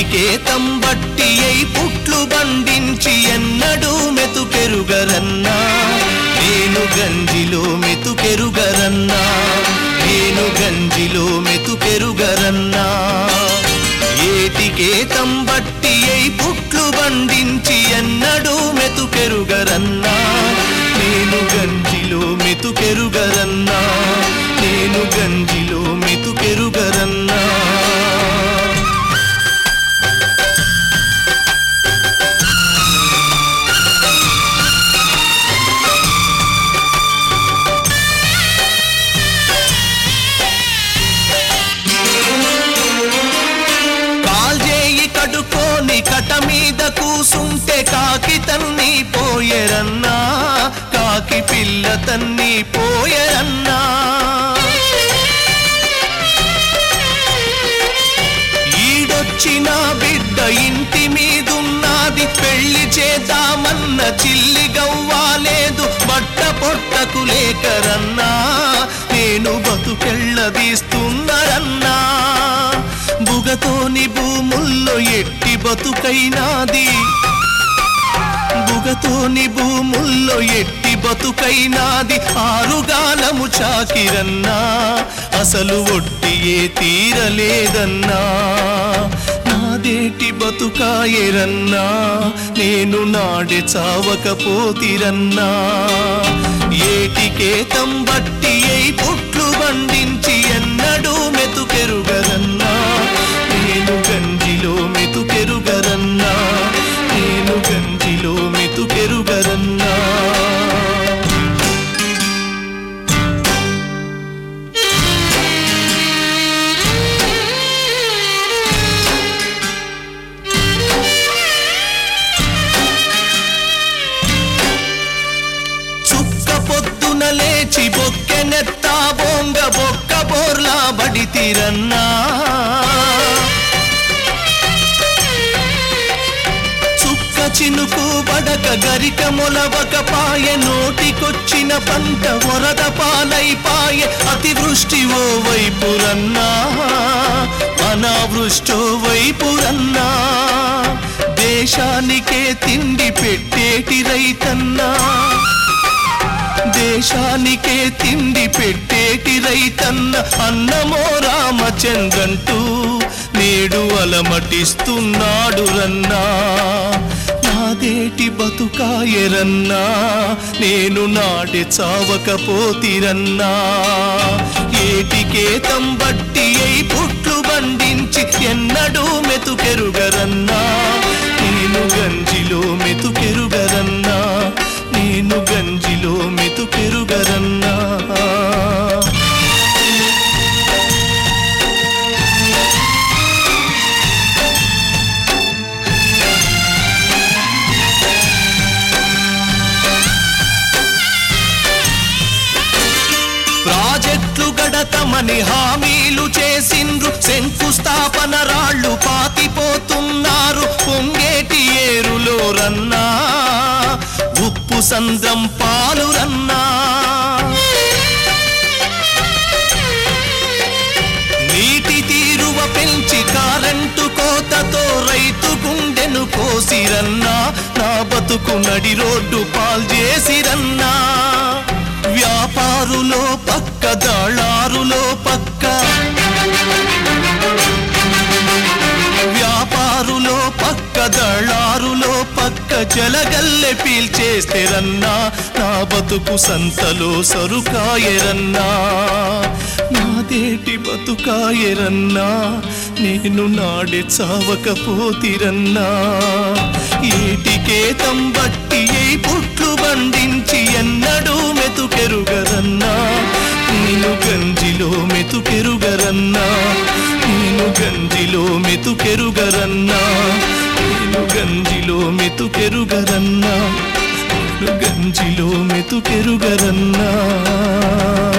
ఏటికేతం బట్టి అయి పుట్లు బండించి ఎన్నడూ మెతుకెరుగరన్నా నేను గంజిలో మెతుకెరుగరన్నా నేను గంజిలో మెతుకెరుగరన్నా ఏటికేతం బట్టి అయి పుట్లు బండించి ఎన్నడూ మెతుకెరుగరన్నా నేను గంజిలో మెతుకెరుగరన్నా నేను గంజిలో మెతుకెరుగరన్నా కాల్జేయి కడుకోని కట మీద కూసుంటే కాకి తన్ని పోయరన్నా కాకి పిల్ల తన్ని పోయరన్నా ఈడొచ్చిన బిడ్డ ఇంటి మీదున్నది పెళ్లి చేద్దామన్న చిల్లి గవ్వాలేదు బట్ట పొట్టకు లేకరన్నా నేను బతుకెళ్ళదీస్తున్నారన్నా బుగతోని భూముల్లో ఎట్టి బతుకైనాది బుగతోని భూముల్లో ఎట్టి బతుకైనాది ఆరుగాలము చాకిరన్నా అసలు ఒట్టియే తీరలేదన్నా నాదేటి బతుకాయరన్నా నేను నాడే చావకపోతిరన్నా ఏటికేతం బట్టి అయి పుట్లు బండించి ఎన్నడూ మెతుకెరుగరన్నా నేను గంజిలో మెతుకెరుగరన్నా నేను గంజిలో మెతుకెరుగరన్నా చుక్క పొద్దున లేచి బొక్కెనెత్తా బొంగ బొక్క బోర్లా బడితిరన్నా చుక్క చినుకు బడక గరిక మొలవక పాయ నోటికొచ్చిన పంట వరద పాలైపాయ అతివృష్టి ఓ వైపురన్నా అనావృష్టో వైపురన్నా దేశానికే తిండి పెట్టేటి రైతన్నా దేశానికే తిండి పెట్టేటి రైతన్న అన్నమో రామచంద్రంటూ నేడు అలమటిస్తున్నాడు రన్నా నాదేటి బతుకాయరన్నా నేను నాటి చావకపోతిరన్నా ఏటికేతం బట్టి అయి పుట్లు బండించి ఎన్నడూ మెతుకెరుగరన్నా నేను గంజిలో మెతుకెరుగరన్నా నేను గంజిలో మెతుకెరుగరన్నా ప్రాజెక్టులు గడతమని హామీలు చేసిండ్రు శంకుస్థాపన రాళ్ళు పాతిపోతున్నారు పొంగేటి ఏరులో రన్నా ఉప్పు సంద్రం పాలు రన్నా నీటి తీరువ పెంచి కారంటు కోతతో రైతు గుండెను కోసిరన్నా నా బతుకు నడి రోడ్డు పాల్చేసిరన్నా వ్యాపారులో పక్క దళారులో పక్క వ్యాపారులో పక్క దళారులో పక్క జలగల్లె పీల్చేస్తేరన్నా నా బతుకు సంతలో సరుకాయరన్నా నాదేటి బతుకాయరన్నా నేను నాడే చావకపోతిరన్నా ఏటికేతం బట్టి ఏ పుట్లు బండించి ఎన్నడూ మెతుకెరుగరన్నా నేను గంజిలో మెతుకెరుగరన్నా నేను గంజిలో మెతుకెరుగరన్నా నేను గంజిలో మెతుకెరుగరన్నా నేను గంజిలో మెతుకెరుగరన్నా